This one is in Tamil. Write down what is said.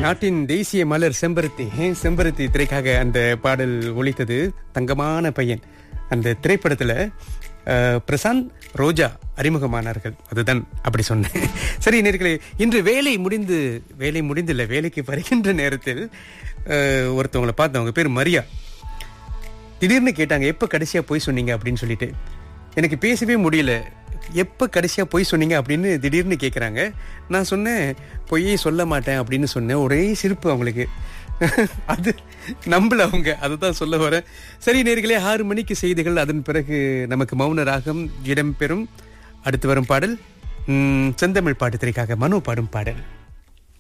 நாட்டின் தேசிய மலர் செம்பருத்தி ஹம், செம்பருத்தி திரைக்காக அந்த பாடல் ஒலித்தது தங்கமான பையன் அந்த திரைப்படத்துல அஹ், பிரசாந்த் ரோஜா அறிமுகமானார்கள் அதுதான் அப்படி சொன்னேன் சரி நேர்களே இன்று வேலை முடிந்து வேலை முடிந்தில்ல வேலைக்கு வருகின்ற நேரத்தில் அஹ், ஒருத்தவங்களை பார்த்தேன் அவங்க பேர் மரியா திடீர்னு கேட்டாங்க எப்ப கடைசியா போய் சொன்னீங்க அப்படின்னு சொல்லிட்டு எனக்கு பேசவே முடியல எப்ப கடைசியா போய் சொன்னீங்க அப்படின்னு திடீர்னு கேக்குறாங்க நான் சொன்னேன் பொய்யே சொல்ல மாட்டேன் அப்படின்னு சொன்னேன் ஒரே சிரிப்பு அவங்களுக்கு அது நம்பல அவங்க அதுதான் சொல்ல வரேன் சரி நேர்களே ஆறு மணிக்கு செய்திகள் அதன் பிறகு நமக்கு மௌன ராகம் இடம்பெறும் அடுத்து வரும் பாடல் உம், செந்தமிழ் பாட்டு திரைக்காக மனு பாடும் பாடல்